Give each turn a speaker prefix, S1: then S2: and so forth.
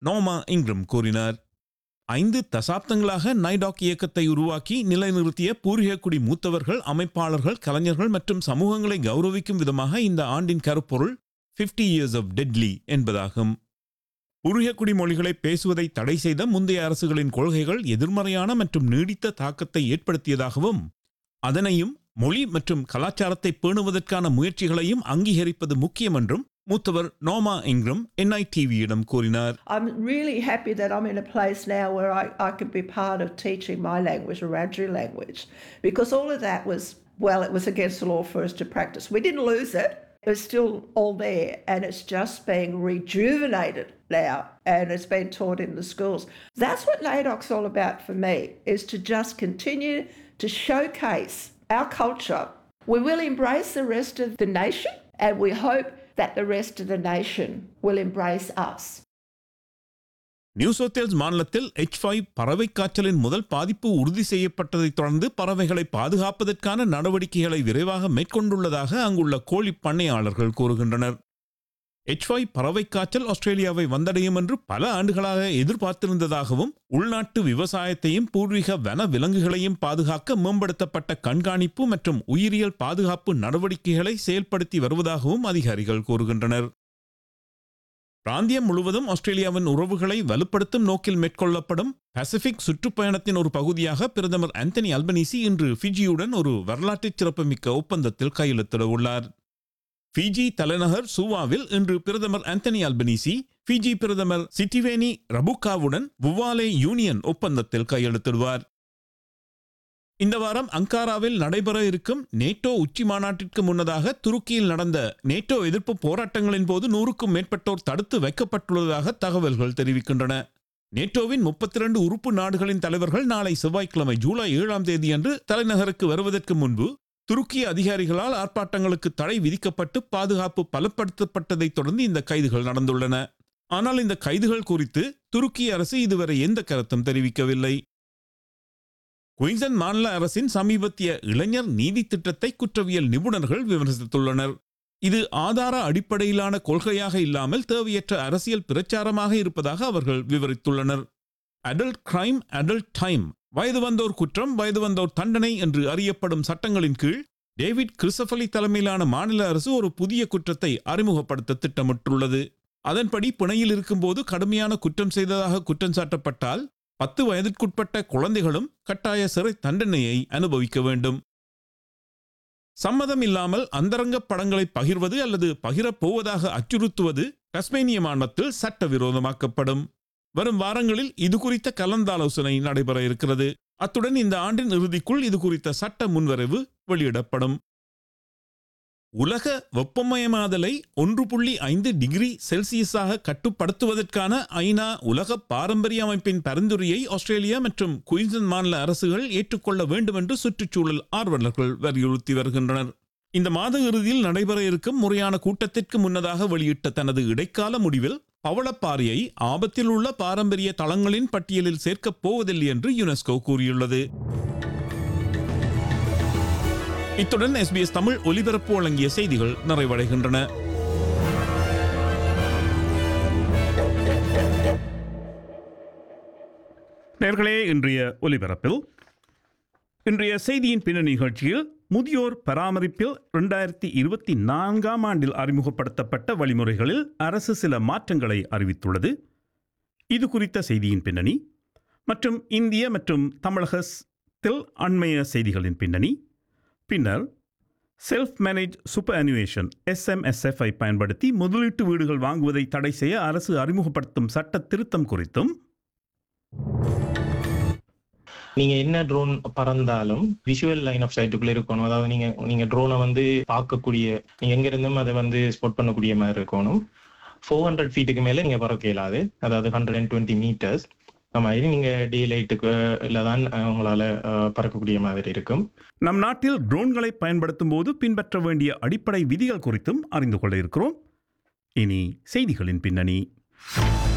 S1: நோமா இங்ரம் கூறினார் ஐந்து தசாப்தங்களாக நைடாக் இயக்கத்தை உருவாக்கி நிலைநிறுத்திய பூர்வீகக்குடி மூத்தவர்கள் அமைப்பாளர்கள் கலைஞர்கள் மற்றும் சமூகங்களை கௌரவிக்கும் விதமாக இந்த ஆண்டின் கருப்பொருள் 50 இயர்ஸ் ஆஃப் டெட்லி என்பதாகும் பூர்வீகக்குடி மொழிகளை பேசுவதை தடை செய்த முந்தைய அரசுகளின் கொள்கைகள் எதிர்மறையான மற்றும் நீடித்த தாக்கத்தை ஏற்படுத்தியதாகவும் அதனையும் மொழி மற்றும் கலாச்சாரத்தை பேணுவதற்கான முயற்சிகளையும் அங்கீகரிப்பது முக்கியம் என்றும் மூத்தவர் நோமா இங்ரம் என்ஐடிவியிடம் கூறினார்
S2: I'm really happy that I'm in a place now where I, I can be part of teaching my language, Wiradjuri language, because all of that was, well, it was against the law for us to practice. We didn't lose it. It was still all there, and it's just being rejuvenated now, and it's been taught in the schools. That's what NAIDOC's all about for me, is to just continue to showcase our culture. We will embrace the rest of the nation, and we hope that the rest of the nation will embrace us.
S1: New South Wales மாநிலத்தில் H five பறவை காய்ச்சலின் முதல் பாதிப்பு உறுதி செய்யப்பட்டதைத் தொடர்ந்து பறவைகளை பாதுகாப்பதற்கான நடவடிக்கைகளை விரைவாக மேற்கொண்டுள்ளதாக அங்குள்ள கோழி பண்ணையாளர்கள் கூறுகின்றனர் எச் ஃபைவ் பறவை காய்ச்சல் ஆஸ்திரேலியாவை வந்தடையும் என்று பல ஆண்டுகளாக எதிர்பார்த்திருந்ததாகவும் உள்நாட்டு விவசாயத்தையும் பூர்வீக வன விலங்குகளையும் பாதுகாக்க மேம்படுத்தப்பட்ட கண்காணிப்பு மற்றும் உயிரியல் பாதுகாப்பு நடவடிக்கைகளை செயல்படுத்தி வருவதாகவும் அதிகாரிகள் கூறுகின்றனர் பிராந்தியம் முழுவதும் ஆஸ்திரேலியாவின் உறவுகளை வலுப்படுத்தும் நோக்கில் மேற்கொள்ளப்படும் பசிபிக் சுற்றுப்பயணத்தின் ஒரு பகுதியாக பிரதமர் ஆந்தனி அல்பனீசி இன்று ஃபிஜியுடன் ஒரு வரலாற்றுச் சிறப்புமிக்க ஒப்பந்தத்தில் கையெழுத்திட உள்ளார் ஃபிஜி தலைநகர் சூவாவில் இன்று பிரதமர் ஆந்தனி அல்பனீசி ஃபிஜி பிரதமர் சிட்டிவேனி ரபுகாவுடன் வுவாலே யூனியன் ஒப்பந்தத்தில் கையெழுத்திடுவார் இந்த வாரம் அங்காராவில் நடைபெற இருக்கும் நேட்டோ உச்சி மாநாட்டிற்கு முன்னதாக துருக்கியில் நடந்த நேட்டோ எதிர்ப்பு போராட்டங்களின் போது நூறுக்கும் மேற்பட்டோர் தடுத்து வைக்கப்பட்டுள்ளதாக தகவல்கள் தெரிவிக்கின்றன நேட்டோவின் முப்பத்தி இரண்டு உறுப்பு நாடுகளின் தலைவர்கள் நாளை செவ்வாய்க்கிழமை ஜூலை ஏழாம் தேதியன்று தலைநகருக்கு வருவதற்கு முன்பு துருக்கிய அதிகாரிகளால் ஆர்ப்பாட்டங்களுக்கு தடை விதிக்கப்பட்டு பாதுகாப்பு பலப்படுத்தப்பட்டதைத் தொடர்ந்து இந்த கைதுகள் நடந்துள்ளன ஆனால் இந்த கைதுகள் குறித்து துருக்கிய அரசு இதுவரை எந்த கருத்தும் தெரிவிக்கவில்லை குயின்சன் மாநில அரசின் சமீபத்திய இளைஞர் நீதி திட்டத்தை குற்றவியல் நிபுணர்கள் விமர்சித்துள்ளனர் இது ஆதார அடிப்படையிலான கொள்கையாக இல்லாமல் தேவையற்ற அரசியல் பிரச்சாரமாக இருப்பதாக அவர்கள் விவரித்துள்ளனர் அடல்ட் கிரைம் அடல்ட் டைம் வயது வந்தோர் குற்றம் வயது வந்தோர் தண்டனை என்று அறியப்படும் சட்டங்களின் கீழ் டேவிட் கிறிஸ்டபலி தலைமையிலான மாநில அரசு ஒரு புதிய குற்றத்தை அறிமுகப்படுத்த திட்டமிட்டுள்ளது அதன்படி பிணையில் இருக்கும்போது கடுமையான குற்றம் செய்ததாக குற்றம் சாட்டப்பட்டால் பத்து வயதிற்குட்பட்ட குழந்தைகளும் கட்டாய சிறை தண்டனையை அனுபவிக்க வேண்டும் சம்மதம் இல்லாமல் அந்தரங்க படங்களை பகிர்வது அல்லது பகிரப் போவதாக அச்சுறுத்துவது டஸ்மேனிய மாநிலத்தில் சட்டவிரோதமாக்கப்படும் வரும் வாரங்களில் இது குறித்த கலந்தாலோசனை நடைபெற இருக்கிறது அத்துடன் இந்த ஆண்டின் இறுதிக்குள் இது குறித்த சட்ட முன்வரைவு வெளியிடப்படும் உலக வெப்பமயமாதலை ஒன்று புள்ளி ஐந்து டிகிரி செல்சியஸாக கட்டுப்படுத்துவதற்கான ஐநா உலக பாரம்பரிய அமைப்பின் பரிந்துரையை ஆஸ்திரேலியா மற்றும் குயின்சன் மாநில அரசுகள் ஏற்றுக்கொள்ள வேண்டும் என்று சுற்றுச்சூழல் ஆர்வலர்கள் வலியுறுத்தி வருகின்றனர் இந்த மாத இறுதியில் நடைபெற இருக்கும் முறையான கூட்டத்திற்கு முன்னதாக வெளியிட்ட தனது இடைக்கால முடிவில் பவளப்பாறையை ஆபத்தில் உள்ள பாரம்பரிய தளங்களின் பட்டியலில் சேர்க்கப் போவதில்லை என்று யுனெஸ்கோ கூறியுள்ளது இத்துடன் எஸ்பிஎஸ் தமிழ் ஒலிபரப்பு வழங்கிய செய்திகள் நிறைவடைகின்றன நேர்களே இன்றைய ஒலிபரப்பில் இன்றைய செய்தியின் பின்னணி நிகழ்ச்சியில் முதியோர் பராமரிப்பில் இரண்டாயிரத்தி இருபத்தி நான்காம் ஆண்டில் அறிமுகப்படுத்தப்பட்ட வழிமுறைகளில் அரசு சில மாற்றங்களை அறிவித்துள்ளது இது குறித்த செய்தியின் பின்னணி மற்றும் இந்திய மற்றும் தமிழகத்தில் அண்மைய செய்திகளின் பின்னணி பின்னர் self manage superannuation SMSF ஐ பயன்படுத்தி முதலீட்டு வீடுகள் வாங்குவதை தடை செய்ய அரசு அறிமுகப்படுத்தும் சட்ட திருத்தம் குறித்தும்
S3: நீங்க என்ன ட்ரோன் பறந்தாலும் விஷுவல் லைன் ஆஃப் சைட்டுக்குள்ள இருக்கணும் அதாவது நீங்க நீங்க ட்ரோனை வந்து பார்க்கக்கூடிய நீங்க எங்க இருந்தும் அதை வந்து ஸ்பாட் பண்ணக்கூடிய மாதிரி இருக்கணும் ஃபோர் ஹண்ட்ரட் ஃபீட்டுக்கு மேல நீங்க பறக்க இயலாது அதாவது ஹண்ட்ரட் அண்ட் டுவெண்ட்டி மீட்டர்ஸ் அந்த மாதிரி நீங்க டே லைட்டுக்கு தான் உங்களால அஹ், பறக்கக்கூடிய மாதிரி இருக்கும்
S1: நம் நாட்டில் ட்ரோன்களை பயன்படுத்தும் போது பின்பற்ற வேண்டிய அடிப்படை விதிகள் குறித்தும் அறிந்து கொள்ள இருக்கிறோம் இனி செய்திகளின் பின்னணி